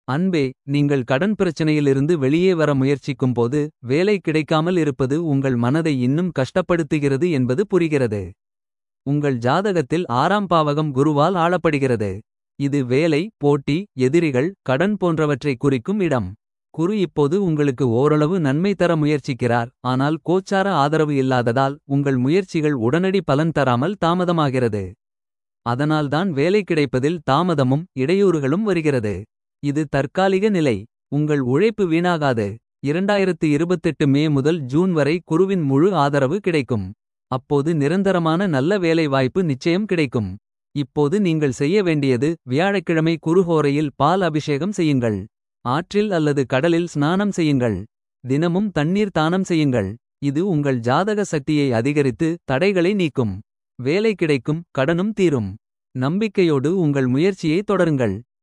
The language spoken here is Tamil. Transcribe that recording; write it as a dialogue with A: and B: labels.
A: அன்பே நீங்கள் கடன் பிரச்சனையிலிருந்து வெளியே வர முயற்சிக்கும் போது வேலை கிடைக்காமல் இருப்பது உங்கள் மனதை இன்னும் கஷ்டப்படுத்துகிறது என்பது புரிகிறது. உங்கள் ஜாதகத்தில் ஆறாம் பாவகம் குருவால் ஆளப்படுகிறது. இது வேலை போட்டி எதிரிகள் கடன் போன்றவற்றை குறிக்கும் இடம். குரு இப்போது உங்களுக்கு ஓரளவு நன்மை தர முயற்சிக்கிறார். ஆனால் கோச்சார ஆதரவு இல்லாததால் உங்கள் முயற்சிகள் உடனடி பலன் தராமல் தாமதமாகிறது. அதனால்தான் வேலை கிடைப்பதில் தாமதமும் இடையூறுகளும் வருகிறது. இது தற்காலிக நிலை உங்கள் உழைப்பு வீணாகாது. 2028 மே முதல் ஜூன் வரை குருவின் முழு ஆதரவு கிடைக்கும். அப்போது நிரந்தரமான நல்ல வேலை வாய்ப்பு நிச்சயம் கிடைக்கும். இப்போது நீங்கள் செய்ய வேண்டியது வியாழக்கிழமை குருஹோரையில் பால் அபிஷேகம் செய்யுங்கள். ஆற்றில் அல்லது கடலில் ஸ்நானம் செய்யுங்கள். தினமும் தண்ணீர் தானம் செய்யுங்கள். இது உங்கள் ஜாதக சக்தியை அதிகரித்து தடைகளை நீக்கும். வேலை கிடைக்கும் கடனும் தீரும். நம்பிக்கையோடு உங்கள் முயற்சியை தொடருங்கள்.